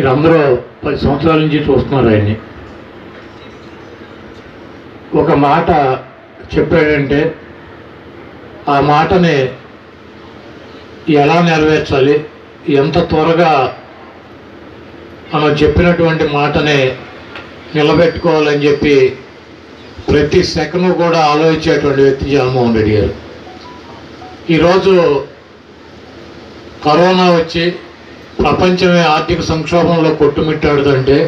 మీరందరూ పది సంవత్సరాల నుంచి చూస్తున్నారు ఆయన్ని ఒక మాట చెప్పాడంటే ఆ మాటని ఎలా నెరవేర్చాలి ఎంత త్వరగా మనం చెప్పినటువంటి మాటని నిలబెట్టుకోవాలని చెప్పి ప్రతి సెకండ్ కూడా ఆలోచించేటువంటి వ్యక్తి జగన్మోహన్ రెడ్డి గారు ఈరోజు కరోనా వచ్చి ప్రపంచమే ఆర్థిక సంక్షోభంలో కొట్టుమిట్టాడుతుంటే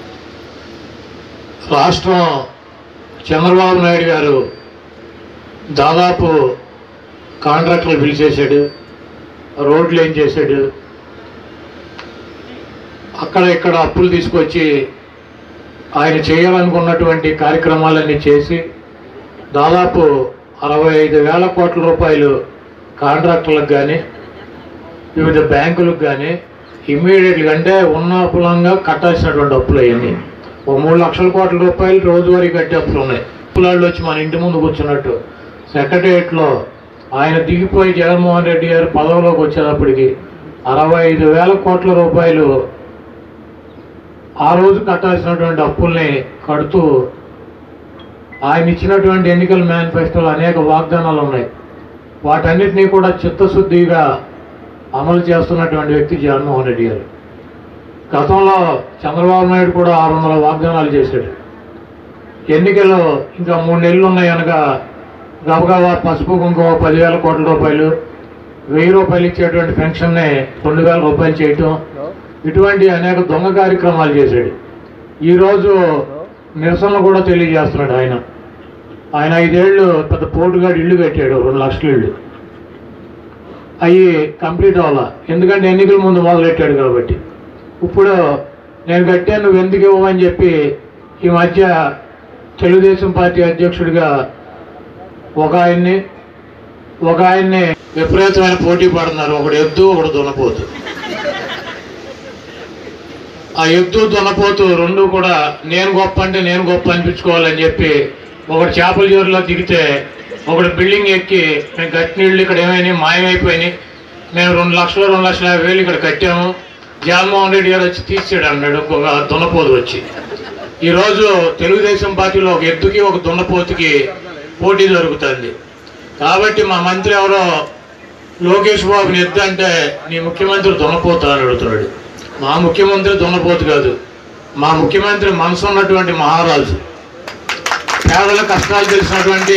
రాష్ట్రం చంద్రబాబు నాయుడు గారు దాదాపు కాంట్రాక్టర్లు పిలిచేశాడు రోడ్లు ఏం చేశాడు అక్కడ ఇక్కడ అప్పులు తీసుకొచ్చి ఆయన చేయాలనుకున్నటువంటి కార్యక్రమాలన్నీ చేసి దాదాపు అరవై ఐదు వేల కోట్ల రూపాయలు కాంట్రాక్టర్లకు కానీ వివిధ బ్యాంకులకు కానీ ఇమ్మీడియట్గా అంటే ఉన్న అప్పులంగా కట్టాల్సినటువంటి అప్పులు అవన్నీ ఒక మూడు లక్షల కోట్ల రూపాయలు రోజువారీ కట్టే అప్పులు ఉన్నాయి అప్పులాళ్ళు వచ్చి మన ఇంటి ముందు కూర్చున్నట్టు సెక్రటరియట్లో ఆయన దిగిపోయి జగన్మోహన్ రెడ్డి గారు పదవిలోకి వచ్చేటప్పటికి అరవై ఐదు వేల కోట్ల రూపాయలు ఆ రోజు కట్టాల్సినటువంటి అప్పుల్ని కడుతూ ఆయన ఇచ్చినటువంటి ఎన్నికల మేనిఫెస్టోలో అనేక వాగ్దానాలు ఉన్నాయి వాటన్నిటినీ కూడా చిత్తశుద్ధిగా అమలు చేస్తున్నటువంటి వ్యక్తి జగన్మోహన్ రెడ్డి గారు గతంలో చంద్రబాబు నాయుడు కూడా ఆరు వందల వాగ్దానాలు చేశాడు ఎన్నికలు ఇంకా మూడు నెలలు ఉన్నాయి అనగా గబగబా పసుపు కుంకుమ పదివేల కోట్ల రూపాయలు వెయ్యి రూపాయలు ఇచ్చేటువంటి పెన్షన్ని రెండు వేల రూపాయలు చేయటం ఇటువంటి అనేక దొంగ కార్యక్రమాలు చేశాడు ఈరోజు నిరసనలు కూడా తెలియజేస్తున్నాడు ఆయన ఆయన ఐదేళ్ళు పెద్ద పోటుగాడు ఇల్లు కట్టాడు రెండు లక్షల ఇల్లు అవి కంప్లీట్ అవ్వాల ఎందుకంటే ఎన్నికల ముందు మొదలెట్టాడు కాబట్టి ఇప్పుడు నేను కట్టాను నువ్వు ఎందుకు ఇవ్వమని చెప్పి ఈ మధ్య తెలుగుదేశం పార్టీ అధ్యక్షుడిగా ఒక ఆయన్ని ఒక ఆయన్ని విపరీతమైన పోటీ పడుతున్నారు ఒకడు ఎద్దు ఒకడు దున్నపోతు ఆ ఎద్దు దున్నపోతు రెండు కూడా నేను గొప్ప అంటే నేను గొప్ప అనిపించుకోవాలని చెప్పి ఒకడు చేపల జోరులో దిగితే ఒకడు బిల్డింగ్ ఎక్కి మేము కట్టిన ఇళ్ళు ఇక్కడ ఏమైనాయి మాయమైపోయినాయి మేము రెండు లక్షలు రెండు లక్షల యాభై వేలు ఇక్కడ కట్టాము జగన్మోహన్ రెడ్డి గారు వచ్చి తీసాడు అన్నాడు ఒక దున్నపోతు వచ్చి ఈరోజు తెలుగుదేశం పార్టీలో ఒక ఎద్దుకి ఒక దున్నపోతుకి పోటీ జరుగుతుంది కాబట్టి మా మంత్రి ఎవరో లోకేష్ బాబుని ఎద్దు అంటే నీ ముఖ్యమంత్రి దున్నపోతా అని అడుగుతున్నాడు మా ముఖ్యమంత్రి దున్నపోతు కాదు మా ముఖ్యమంత్రి మనసు ఉన్నటువంటి మహారాజు పేదల కష్టాలు తెలిసినటువంటి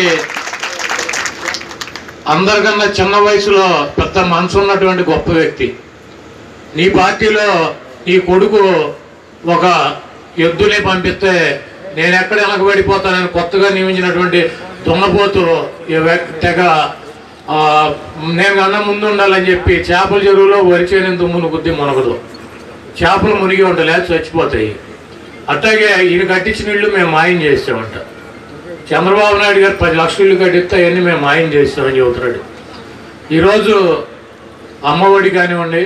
అందరికన్నా చిన్న వయసులో పెద్ద మనసు ఉన్నటువంటి గొప్ప వ్యక్తి నీ పార్టీలో నీ కొడుకు ఒక ఎద్దుని పంపిస్తే నేను ఎక్కడ వెనకబడిపోతానని కొత్తగా నియమించినటువంటి దున్నపోతు ఈ వ్యక్- తెగ ఆ, నేను కన్నా ముందు ఉండాలని చెప్పి చేపల చెరువులో వరిచేని దుమ్మును గుద్ది మునగదు చేపలు మునిగి ఉండలే చచ్చిపోతాయి అట్లాగే ఈయన కట్టించిన ఇళ్ళు మేము మాయం చేస్తామంట చంద్రబాబు నాయుడు గారు పది లక్షలు ఇల్లు కట్టిస్తే అవన్నీ మేము మాయం చేస్తామని చెబుతున్నాడు ఈరోజు అమ్మఒడి కానివ్వండి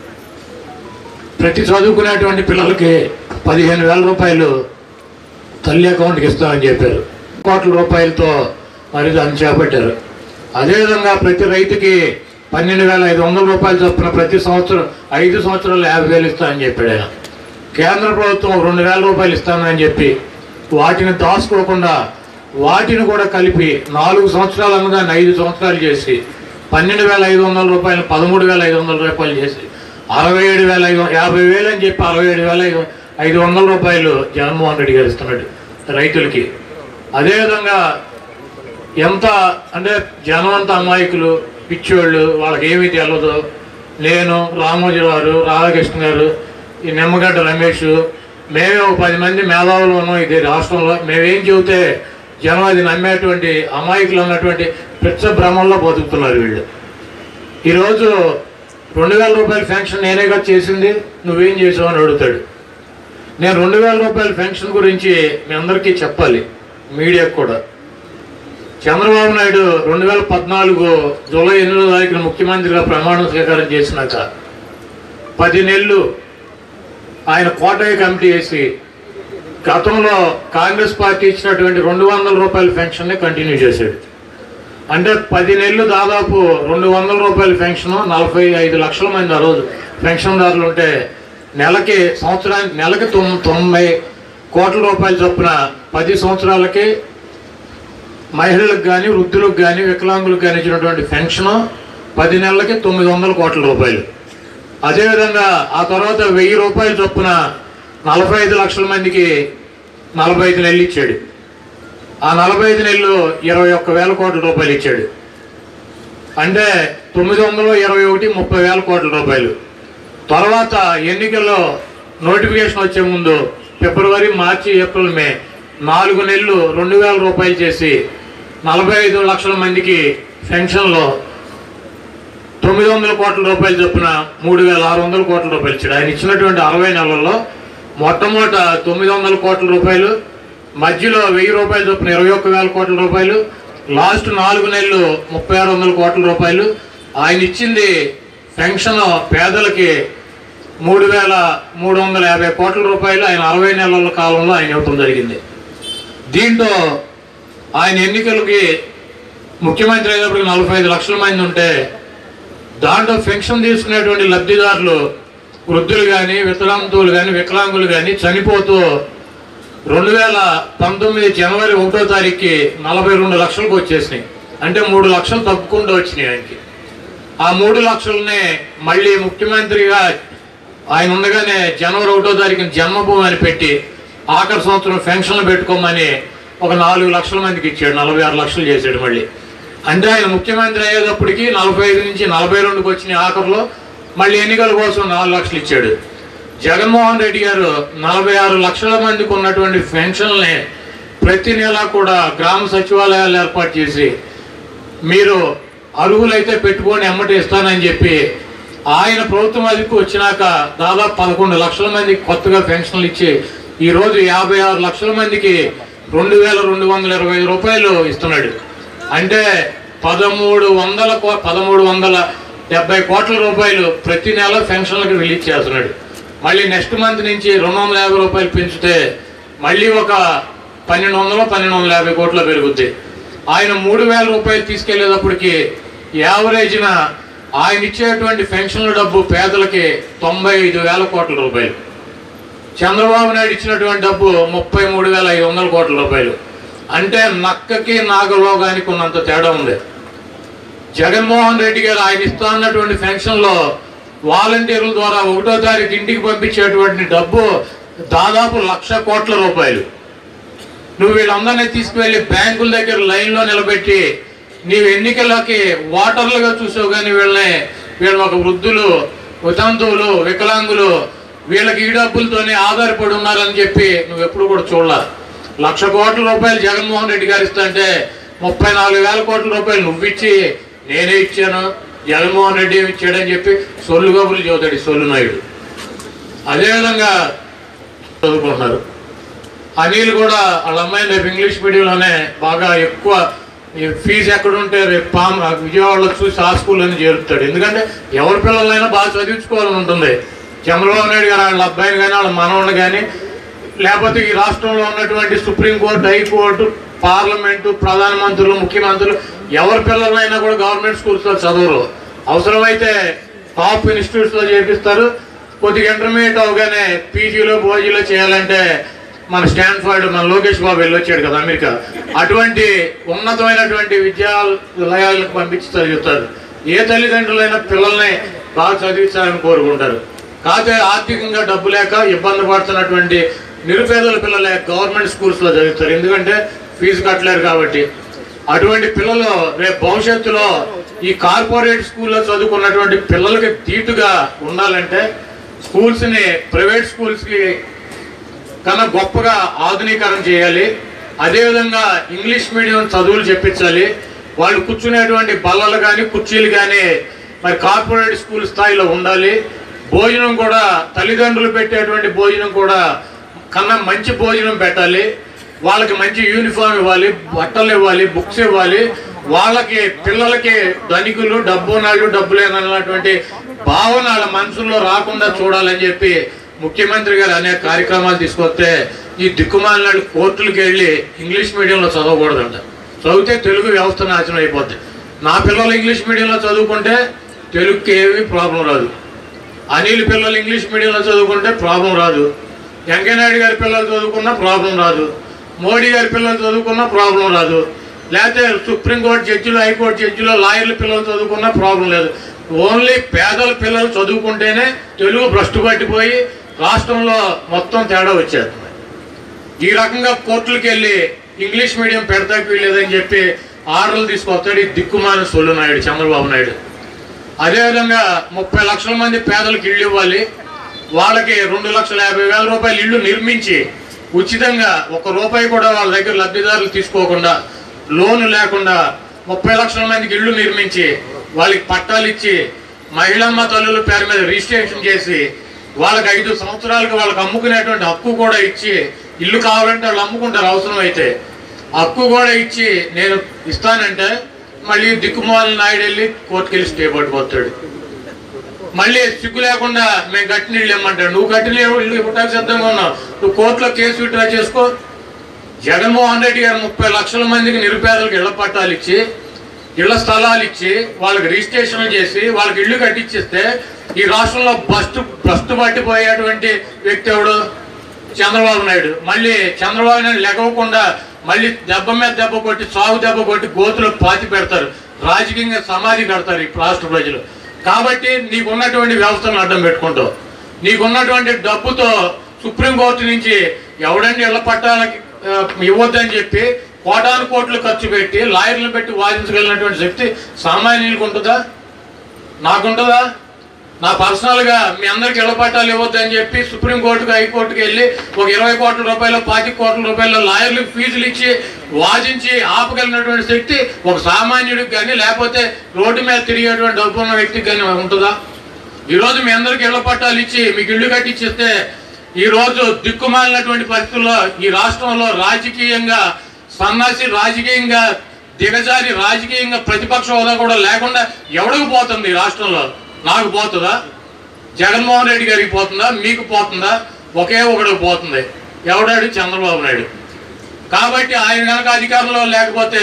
ప్రతి చదువుకునేటువంటి పిల్లలకి పదిహేను వేల రూపాయలు తల్లి అకౌంట్కి ఇస్తామని చెప్పారు కోట్ల రూపాయలతో మరి దాన్ని చేపట్టారు అదేవిధంగా ప్రతి రైతుకి పన్నెండు వేల ఐదు వందల రూపాయలు చొప్పున ప్రతి సంవత్సరం ఐదు సంవత్సరాలు యాభై వేలు ఇస్తామని చెప్పాడు ఆయన కేంద్ర ప్రభుత్వం ఒక రెండు వేల రూపాయలు ఇస్తానని చెప్పి వాటిని దాచుకోకుండా వాటిని కూడా కలిపి నాలుగు సంవత్సరాలు అనగా ఐదు సంవత్సరాలు చేసి పన్నెండు వేల ఐదు వందల రూపాయలు పదమూడు వేల ఐదు వందల రూపాయలు చేసి అరవై ఏడు వేల ఐదు యాభై వేలు అని చెప్పి అరవై ఏడు వేల ఐదు ఐదు వందల రూపాయలు జగన్మోహన్ రెడ్డి గారు ఇస్తున్నాడు రైతులకి అదేవిధంగా ఎంత అంటే జనం అంతా అమాయకులు పిచ్చోళ్ళు వాళ్ళకి ఏమీ తెలియదు నేను రామోజీ గారు రాధాకృష్ణ గారు ఈ నిమ్మగడ్డ రమేష్ మేమే ఒక పది మంది మేధావులు ఉన్నాం ఇది రాష్ట్రంలో మేమేం చెబితే జనం అది నమ్మేటువంటి అమాయకులు ఉన్నటువంటి పిచ్చ భ్రమంలో బతుకుతున్నారు వీళ్ళు ఈరోజు రెండు వేల రూపాయల పెన్షన్ నేనేగా చేసింది నువ్వేం చేసావు అని అడుగుతాడు నేను రెండు వేల రూపాయల పెన్షన్ గురించి మీ అందరికీ చెప్పాలి మీడియాకు కూడా చంద్రబాబు నాయుడు రెండు వేల పద్నాలుగు జూలై ఎనిమిదో తారీఖున ముఖ్యమంత్రిగా ప్రమాణ స్వీకారం చేసినాక పది నెలలు ఆయన కోటయ్య కమిటీ వేసి గతంలో కాంగ్రెస్ పార్టీ ఇచ్చినటువంటి రెండు వందల రూపాయల పెన్షన్ని కంటిన్యూ చేశాడు అంటే పది నెలలు దాదాపు రెండు వందల రూపాయల పెన్షన్ నలభై ఐదు లక్షల మంది ఆ రోజు పెన్షన్దారులు ఉంటే నెలకి సంవత్సరానికి నెలకి తొమ్- తొంభై కోట్ల రూపాయల చొప్పున పది సంవత్సరాలకి మహిళలకు కానీ వృద్ధులకు కానీ వికలాంగులకు కానీ ఇచ్చినటువంటి పెన్షన్ పది నెలలకి తొమ్మిది వందల కోట్ల రూపాయలు అదేవిధంగా ఆ తర్వాత వెయ్యి రూపాయల చొప్పున నలభై ఐదు లక్షల మందికి నలభై ఐదు నెలలు ఇచ్చాడు ఆ నలభై ఐదు నెలలు ఇరవై ఒక్క వేల కోట్ల రూపాయలు ఇచ్చాడు అంటే తొమ్మిది వందలు ఇరవై ఒకటి ముప్పై వేల కోట్ల రూపాయలు తర్వాత ఎన్నికల్లో నోటిఫికేషన్ వచ్చే ముందు ఫిబ్రవరి మార్చి ఏప్రిల్ మే నాలుగు నెలలు రెండు వేల రూపాయలు చేసి నలభై ఐదు లక్షల మందికి పెన్షన్లో తొమ్మిది వందల కోట్ల రూపాయలు చొప్పున మూడు వేల ఆరు వందల కోట్ల రూపాయలు ఇచ్చాడు ఆయన ఇచ్చినటువంటి అరవై నెలల్లో మొట్టమొదట తొమ్మిది వందల కోట్ల రూపాయలు మధ్యలో వెయ్యి రూపాయలు చొప్పున ఇరవై ఒక్క వేల కోట్ల రూపాయలు లాస్ట్ నాలుగు నెలలు ముప్పై ఆరు వందల కోట్ల రూపాయలు ఆయన ఇచ్చింది పెన్షన్ పేదలకి మూడు వేల మూడు వందల యాభై కోట్ల రూపాయలు ఆయన అరవై నెలల కాలంలో ఆయన ఇవ్వటం జరిగింది దీంతో ఆయన ఎన్నికలకి ముఖ్యమంత్రి అయినప్పటికి నలభై ఐదు లక్షల మంది ఉంటే దాంట్లో పెన్షన్ తీసుకునేటువంటి లబ్ధిదారులు వృద్ధులు కానీ వికలాంగులు కానీ వికలాంగులు కానీ చనిపోతూ రెండు వేల పంతొమ్మిది జనవరి ఒకటో తారీఖుకి నలభై రెండు లక్షలకు వచ్చేసినాయి అంటే మూడు లక్షలు తగ్గుకుంటూ వచ్చినాయి ఆయనకి ఆ మూడు లక్షలనే మళ్ళీ ముఖ్యమంత్రిగా ఆయన ఉండగానే జనవరి ఒకటో తారీఖున జన్మభూమి అని పెట్టి ఆఖరి సంవత్సరం పెన్షన్లు పెట్టుకోమని ఒక నాలుగు లక్షల మందికి ఇచ్చాడు నలభై ఆరు లక్షలు చేశాడు మళ్ళీ అంటే ఆయన ముఖ్యమంత్రి అయ్యేటప్పటికి నలభై ఐదు నుంచి నలభై రెండుకి వచ్చిన ఆఖరిలో మళ్ళీ ఎన్నికల కోసం నాలుగు లక్షలు ఇచ్చాడు జగన్మోహన్ రెడ్డి గారు నలభై ఆరు లక్షల మందికి ఉన్నటువంటి పెన్షన్లని ప్రతి నెల కూడా గ్రామ సచివాలయాలు ఏర్పాటు చేసి మీరు అర్హులైతే పెట్టుకొని ఎమ్మటి ఇస్తానని చెప్పి ఆయన ప్రభుత్వం అదికి వచ్చినాక దాదాపు పదకొండు లక్షల మందికి కొత్తగా పెన్షన్లు ఇచ్చి ఈ రోజు యాభై ఆరు లక్షల మందికి రెండు వేల రెండు వందల ఇరవై ఐదు రూపాయలు ఇస్తున్నాడు అంటే పదమూడు వందల కో- పదమూడు వందల డెబ్బై కోట్ల రూపాయలు ప్రతి నెల పెన్షన్లకు రిలీజ్ చేస్తున్నాడు మళ్ళీ నెక్స్ట్ మంత్ నుంచి రెండు వందల యాభై రూపాయలు పెంచితే మళ్ళీ ఒక పన్నెండు వందలు పన్నెండు వందల యాభై కోట్లు పెరుగుద్ది ఆయన మూడు వేల రూపాయలు తీసుకెళ్లేటప్పటికి యావరేజ్న ఆయన ఇచ్చేటువంటి పెన్షన్ల డబ్బు పేదలకి తొంభై ఐదు వేల కోట్ల రూపాయలు చంద్రబాబు నాయుడు ఇచ్చినటువంటి డబ్బు ముప్పై మూడు వేల ఐదు వందల కోట్ల రూపాయలు అంటే నక్కకి నాగలోగానికి ఉన్నంత తేడా ఉంది జగన్మోహన్ రెడ్డి గారు ఆయన ఇస్తా అన్నటువంటి పెన్షన్లో వాలంటీర్ల ద్వారా ఒకటో తారీఖు ఇంటికి పంపించేటువంటి డబ్బు దాదాపు లక్ష కోట్ల రూపాయలు నువ్వు వీళ్ళందరినీ తీసుకువెళ్ళి బ్యాంకుల దగ్గర లైన్లో నిలబెట్టి నీవు ఎన్నికలకి ఓటర్లుగా చూసావు కానీ వీళ్ళని వీళ్ళు ఒక వృద్ధులు వితంతువులు వికలాంగులు వీళ్ళకి ఈ డబ్బులతోనే ఆధారపడి ఉన్నారని చెప్పి నువ్వు ఎప్పుడు కూడా చూడలా లక్ష కోట్ల రూపాయలు జగన్మోహన్ రెడ్డి గారు ఇస్తుంటే ముప్పై నాలుగు వేల కోట్ల రూపాయలు నువ్విచ్చి నేనే ఇచ్చాను జగన్మోహన్ రెడ్డి ఏమి ఇచ్చాడని చెప్పి సొల్లు కబుర్లు చదువుతాడు ఈ సొల్లు నాయుడు అదేవిధంగా చదువుకుంటున్నారు అనిల్ కూడా వాళ్ళ అమ్మాయిని రేపు ఇంగ్లీష్ మీడియంలోనే బాగా ఎక్కువ ఈ ఫీజు ఎక్కడుంటే రేపు పామ్ విజయవాడలో చూసి ఆ స్కూల్లోనే చేరుతాడు ఎందుకంటే ఎవరి పిల్లలైనా బాగా చదివించుకోవాలని ఉంటుంది చంద్రబాబు నాయుడు గారు వాళ్ళ అబ్బాయిని కానీ వాళ్ళ మనవని కానీ లేకపోతే ఈ రాష్ట్రంలో ఉన్నటువంటి సుప్రీంకోర్టు హైకోర్టు పార్లమెంటు ప్రధానమంత్రులు ముఖ్యమంత్రులు ఎవరి పిల్లలైనా కూడా గవర్నమెంట్ స్కూల్స్లో చదవరు అవసరమైతే టాప్ ఇన్స్టిట్యూట్స్లో చేపిస్తారు కొద్దిగా ఇంటర్మీడియట్ అవగానే పీజీలో బోజీలో చేయాలంటే మన స్టాన్ఫర్డ్ మన లోకేష్ బాబు వెళ్ళొచ్చాడు కదా అమెరికా అటువంటి ఉన్నతమైనటువంటి విద్యాలయాలకు పంపించి చదివిస్తారు ఏ తల్లిదండ్రులైనా పిల్లల్ని బాగా చదివించాలని కోరుకుంటారు కాకపోతే ఆర్థికంగా డబ్బు లేక ఇబ్బంది పడుతున్నటువంటి నిరుపేదల పిల్లలే గవర్నమెంట్ స్కూల్స్లో చదివిస్తారు ఎందుకంటే ఫీజు కట్టలేరు కాబట్టి అటువంటి పిల్లలు రేపు భవిష్యత్తులో ఈ కార్పొరేట్ స్కూల్లో చదువుకున్నటువంటి పిల్లలకి తీటుగా ఉండాలంటే స్కూల్స్ని ప్రైవేట్ స్కూల్స్కి కన్నా గొప్పగా ఆధునీకరణ చేయాలి అదేవిధంగా ఇంగ్లీష్ మీడియం చదువులు చెప్పించాలి వాళ్ళు కూర్చునేటువంటి బల్లలు కానీ కుర్చీలు కానీ మరి కార్పొరేట్ స్కూల్ స్థాయిలో ఉండాలి భోజనం కూడా తల్లిదండ్రులు పెట్టేటువంటి భోజనం కూడా కన్నా మంచి భోజనం పెట్టాలి వాళ్ళకి మంచి యూనిఫామ్ ఇవ్వాలి బట్టలు ఇవ్వాలి బుక్స్ ఇవ్వాలి వాళ్ళకి పిల్లలకి ధనికులు డబ్బు నాడు డబ్బు లేనటువంటి భావన వాళ్ళ మనసుల్లో రాకుండా చూడాలని చెప్పి ముఖ్యమంత్రి గారు అనేక కార్యక్రమాలు తీసుకొస్తే ఈ దిక్కుమాలినాడు కోర్టులకు వెళ్ళి ఇంగ్లీష్ మీడియంలో చదవకూడదంట చదివితే తెలుగు వ్యవస్థ నాశనం అయిపోద్ది నా పిల్లలు ఇంగ్లీష్ మీడియంలో చదువుకుంటే తెలుగుకి ఏమీ ప్రాబ్లం రాదు అనిల్ పిల్లలు ఇంగ్లీష్ మీడియంలో చదువుకుంటే ప్రాబ్లం రాదు వెంకయ్యనాయుడు గారి పిల్లలు చదువుకున్నా ప్రాబ్లం రాదు మోడీ గారి పిల్లలు చదువుకున్నా ప్రాబ్లం రాదు లేకపోతే సుప్రీంకోర్టు జడ్జిలు హైకోర్టు జడ్జిలో లాయర్ల పిల్లలు చదువుకున్నా ప్రాబ్లం లేదు ఓన్లీ పేదల పిల్లలు చదువుకుంటేనే తెలుగు భ్రష్టు పట్టిపోయి రాష్ట్రంలో మొత్తం తేడా వచ్చేస్తుంది ఈ రకంగా కోర్టులకు వెళ్ళి ఇంగ్లీష్ మీడియం పెడతాకి వీలేదని చెప్పి ఆర్డర్లు తీసుకొస్తాడు ఈ దిక్కుమాల సొల్లు నాయుడు చంద్రబాబు నాయుడు అదేవిధంగా ముప్పై లక్షల మంది పేదలకు ఇళ్ళు ఇవ్వాలి వాళ్ళకి రెండు లక్షల యాభై వేల రూపాయలు ఇళ్ళు నిర్మించి ఉచితంగా ఒక రూపాయి కూడా వాళ్ళ దగ్గర లబ్ధిదారులు తీసుకోకుండా లోను లేకుండా ముప్పై లక్షల మందికి ఇళ్ళు నిర్మించి వాళ్ళకి పట్టాలు ఇచ్చి మహిళమ్మ తల్లుల పేరు మీద రిజిస్ట్రేషన్ చేసి వాళ్ళకి ఐదు సంవత్సరాలకు వాళ్ళకి అమ్ముకునేటువంటి హక్కు కూడా ఇచ్చి ఇల్లు కావాలంటే వాళ్ళు అమ్ముకుంటారు అవసరం అయితే హక్కు కూడా ఇచ్చి నేను ఇస్తానంటే మళ్ళీ దిక్కుమాల నాయుడు వెళ్ళి కోర్టుకెళ్ళి స్టే పట్టుకొస్తాడు మళ్ళీ సిగ్గు లేకుండా మేము గట్టి నీళ్ళు ఇమ్మంటాడు నువ్వు గట్టి నీళ్ళు ఇల్లు ఇవ్వడానికి సిద్ధంగా ఉన్నావు నువ్వు కోర్టులో కేసు విత్డ్రా చేసుకో జగన్మోహన్ రెడ్డి గారు ముప్పై లక్షల మందికి నిరుపేదలకు ఇళ్ల పట్టాలు ఇచ్చి ఇళ్ల స్థలాలు ఇచ్చి వాళ్ళకి రిజిస్ట్రేషన్లు చేసి వాళ్ళకి ఇల్లు కట్టించిస్తే ఈ రాష్ట్రంలో బస్టు బస్టు పట్టిపోయేటువంటి వ్యక్తి ఎవడు చంద్రబాబు నాయుడు మళ్ళీ చంద్రబాబు నాయుడు లెగవకుండా మళ్ళీ దెబ్బ మీద దెబ్బ కొట్టి సాగు దెబ్బ కొట్టి గోతులో పాతి పెడతారు రాజకీయంగా సమాధి కడతారు ఈ రాష్ట్ర ప్రజలు కాబట్టి నీకున్నటువంటి వ్యవస్థను అడ్డం పెట్టుకుంటావు నీకున్నటువంటి డబ్బుతో సుప్రీంకోర్టు నుంచి ఎవడండి ఇళ్ల పట్టాలకి ఆ, ఇవ్వద్దని చెప్పి కోటాను కోట్లు ఖర్చు పెట్టి లాయర్లు పెట్టి వాదించగలిగినటువంటి శక్తి సామాన్యులకు ఉంటుందా నాకుంటుందా నా పర్సనల్ గా మీ అందరికి ఇళ్ల పట్టాలు ఇవ్వద్దు అని చెప్పి సుప్రీంకోర్టుకు హైకోర్టుకి వెళ్ళి ఒక ఇరవై కోట్ల రూపాయలు పాతి కోట్ల రూపాయల లాయర్లకు ఫీజులు ఇచ్చి వాదించి ఆపగలిగినటువంటి శక్తి ఒక సామాన్యుడికి కానీ లేకపోతే రోడ్డు మీద తిరిగేటువంటి డబ్బు ఉన్న వ్యక్తికి కానీ ఉంటుందా ఈరోజు మీ అందరికి ఇళ్ల పట్టాలు ఇచ్చి మీకు ఇల్లు కట్టించిస్తే ఈ రోజు దిక్కుమాలినటువంటి పరిస్థితుల్లో ఈ రాష్ట్రంలో రాజకీయంగా సన్నాసి రాజకీయంగా దిగజారి రాజకీయంగా ప్రతిపక్ష హోదా కూడా లేకుండా ఎవడికి పోతుంది ఈ రాష్ట్రంలో నాకు పోతుందా జగన్మోహన్ రెడ్డి గారికి పోతుందా మీకు పోతుందా ఒకే ఒకడికి పోతుంది ఎవడాడు చంద్రబాబు నాయుడు కాబట్టి ఆయన కనుక అధికారంలో లేకపోతే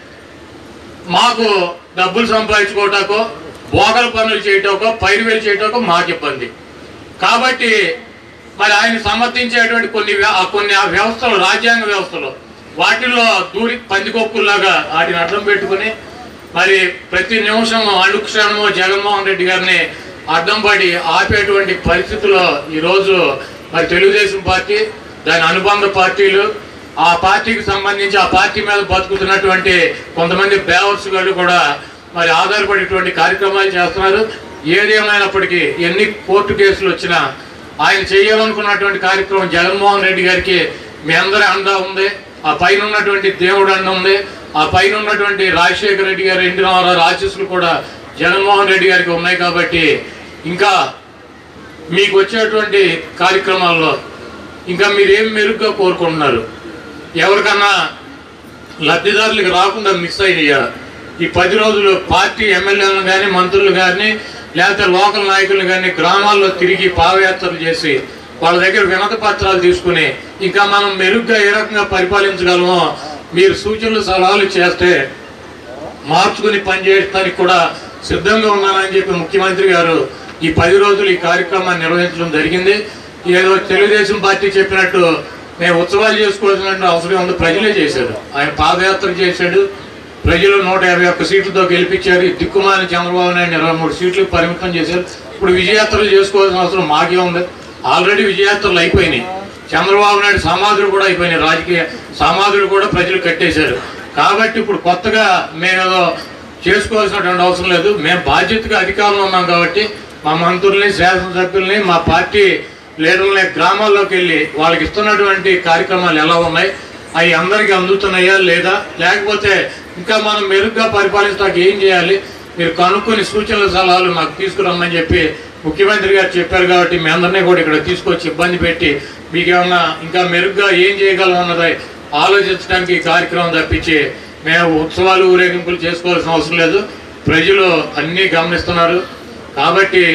మాకు డబ్బులు సంపాదించుకోవటాకో బోగల పనులు చేయటోకో పైరువేలు చేయటోకో మాకు ఇబ్బంది కాబట్టి మరి ఆయన సమర్థించేటువంటి కొన్ని వ్య- ఆ కొన్ని ఆ వ్యవస్థలు రాజ్యాంగ వ్యవస్థలు వాటిల్లో దూరి పందికొక్కుల్లాగా వాటిని అడ్డం పెట్టుకుని మరి ప్రతి నిమిషం అనుక్షణము జగన్మోహన్ రెడ్డి గారిని అడ్డం పడి ఆపేటువంటి పరిస్థితుల్లో ఈరోజు మరి తెలుగుదేశం పార్టీ దాని అనుబంధ పార్టీలు ఆ పార్టీకి సంబంధించి ఆ పార్టీ మీద బతుకుతున్నటువంటి కొంతమంది బేవర్స్ గారు కూడా మరి ఆధారపడేటువంటి కార్యక్రమాలు చేస్తున్నారు ఏదేమైనప్పటికీ ఎన్ని కోర్టు కేసులు వచ్చినా ఆయన చేయాలనుకున్నటువంటి కార్యక్రమం జగన్మోహన్ రెడ్డి గారికి మీ అందరి అండ ఉంది ఆ పైన ఉన్నటువంటి దేవుడు అండ ఉంది ఆ పైన ఉన్నటువంటి రాజశేఖర రెడ్డి గారు ఎన్టీ రామారావు ఆశీస్సులు కూడా జగన్మోహన్ రెడ్డి గారికి ఉన్నాయి కాబట్టి ఇంకా మీకు వచ్చేటువంటి కార్యక్రమాల్లో ఇంకా మీరేం మెరుగ్గా కోరుకుంటున్నారు ఎవరికన్నా లబ్ధిదారులకు రాకుండా మిస్ అయ్యా ఈ పది రోజులు పార్టీ ఎమ్మెల్యేలను కానీ మంత్రులు కానీ లేకపోతే లోకల్ నాయకులు కానీ గ్రామాల్లో తిరిగి పాదయాత్రలు చేసి వాళ్ళ దగ్గర వినతి పత్రాలు తీసుకుని ఇంకా మనం మెరుగ్గా ఏ రకంగా పరిపాలించగలమో మీరు సూచనలు సలహాలు చేస్తే మార్చుకుని పనిచేయడానికి కూడా సిద్ధంగా ఉన్నానని చెప్పి ముఖ్యమంత్రి గారు ఈ పది రోజులు ఈ కార్యక్రమాన్ని నిర్వహించడం జరిగింది ఏదో తెలుగుదేశం పార్టీ చెప్పినట్టు మేము ఉత్సవాలు చేసుకోవాల్సిన అవసరం ఉంది ప్రజలే చేశారు ఆయన పాదయాత్ర చేశాడు ప్రజలు నూట యాభై ఒక్క సీట్లతో గెలిపించారు ఈ దిక్కుమాలిన చంద్రబాబు నాయుడు ఇరవై మూడు సీట్లకు పరిమితం చేశారు ఇప్పుడు విజయాత్రలు చేసుకోవాల్సిన అవసరం మాకే ఉంది ఆల్రెడీ విజయాత్రలు అయిపోయినాయి చంద్రబాబు నాయుడు సమాధులు కూడా అయిపోయినాయి రాజకీయ సమాధులు కూడా ప్రజలు కట్టేశారు కాబట్టి ఇప్పుడు కొత్తగా మేమేదో చేసుకోవాల్సినటువంటి అవసరం లేదు మేము బాధ్యతగా అధికారంలో ఉన్నాం కాబట్టి మా మంత్రుల్ని శాసనసభ్యుల్ని మా పార్టీ లీడర్లని గ్రామాల్లోకి వెళ్ళి వాళ్ళకి ఇస్తున్నటువంటి కార్యక్రమాలు ఎలా ఉన్నాయి అవి అందరికీ అందుతున్నాయా లేదా లేకపోతే ఇంకా మనం మెరుగ్గా పరిపాలించడానికి ఏం చేయాలి మీరు కనుక్కొని సూచనల సలహాలు మాకు తీసుకురమ్మని చెప్పి ముఖ్యమంత్రి గారు చెప్పారు కాబట్టి మీ అందరినీ కూడా ఇక్కడ తీసుకొచ్చి ఇబ్బంది పెట్టి మీకు ఏమన్నా ఇంకా మెరుగ్గా ఏం చేయగలం అన్నది ఆలోచించడానికి ఈ కార్యక్రమం తప్పించి మేము ఉత్సవాలు ఊరేగింపులు చేసుకోవాల్సిన అవసరం లేదు ప్రజలు అన్నీ గమనిస్తున్నారు కాబట్టి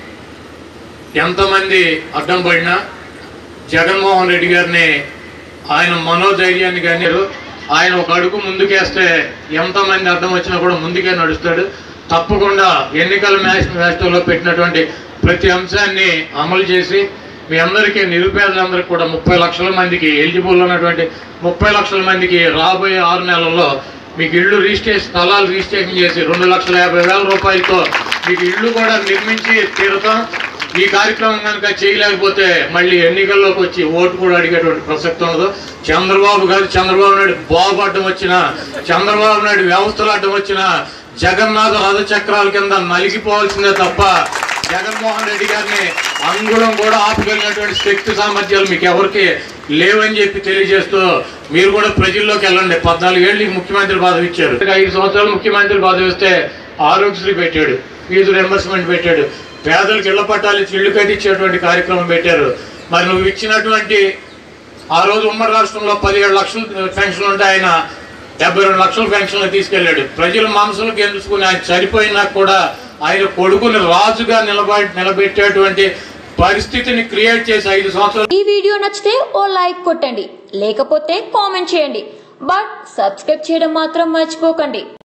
ఎంతమంది అడ్డం పడినా జగన్మోహన్ రెడ్డి గారిని ఆయన మనోధైర్యాన్ని కానీ ఆయన ఒక అడుగు ముందుకేస్తే ఎంతమంది అడ్డం వచ్చినా కూడా ముందుకే నడుస్తాడు తప్పకుండా ఎన్నికల మేనిఫెస్టోలో పెట్టినటువంటి ప్రతి అంశాన్ని అమలు చేసి మీ అందరికీ నిరుపేదలందరికీ కూడా ముప్పై లక్షల మందికి ఎలిజిబుల్ ఉన్నటువంటి ముప్పై లక్షల మందికి రాబోయే ఆరు నెలల్లో మీకు ఇళ్ళు రిజిస్ట్రేషన్ స్థలాలు రిజిస్ట్రేషన్ చేసి రెండు లక్షల యాభై వేల రూపాయలతో మీకు ఇళ్ళు కూడా నిర్మించి తీరుతాం ఈ కార్యక్రమం కనుక చేయలేకపోతే మళ్ళీ ఎన్నికల్లోకి వచ్చి ఓటు కూడా అడిగేటువంటి ప్రసక్తి ఉండదు చంద్రబాబు గారు చంద్రబాబు నాయుడు బాబు అడ్డం వచ్చిన చంద్రబాబు నాయుడు వ్యవస్థలు అడ్డం వచ్చిన జగన్నాథ రథచక్రాల కింద నలిగిపోవాల్సిందే తప్ప జగన్మోహన్ రెడ్డి గారిని అంగుళం కూడా ఆపగలిగినటువంటి శక్తి సామర్థ్యాలు మీకు ఎవరికి లేవని చెప్పి తెలియజేస్తూ మీరు కూడా ప్రజల్లోకి వెళ్ళండి పద్నాలుగు ఏళ్ళు ఈ ముఖ్యమంత్రి పదవి ఇచ్చారు ఐదు సంవత్సరాలు ముఖ్యమంత్రి పదవి ఇస్తే ఆరోగ్యశ్రీ పెట్టాడు ఫీజు రింబర్స్మెంట్ పెట్టాడు పేదలకు ఇళ్ల పట్టాలు ఇచ్చి ఇల్లు కట్టించేటువంటి కార్యక్రమం పెట్టారు మరి నువ్వు ఇచ్చినటువంటి ఆ రోజు ఉమ్మడి రాష్ట్రంలో పదిహేడు లక్షలు పెన్షన్ ఉంటే ఆయన డెబ్బై రెండు లక్షల పెన్షన్లు తీసుకెళ్లాడు ప్రజల మనసులు గెలుచుకుని ఆయన చనిపోయినా కూడా ఆయన కొడుకుని రాజుగా నిలబడి నిలబెట్టేటువంటి పరిస్థితిని క్రియేట్ చేసి ఐదు సంవత్సరాలు ఈ వీడియో నచ్చితే ఓ లైక్ కొట్టండి లేకపోతే కామెంట్ చేయండి బట్ సబ్స్క్రైబ్ చేయడం మాత్రం మర్చిపోకండి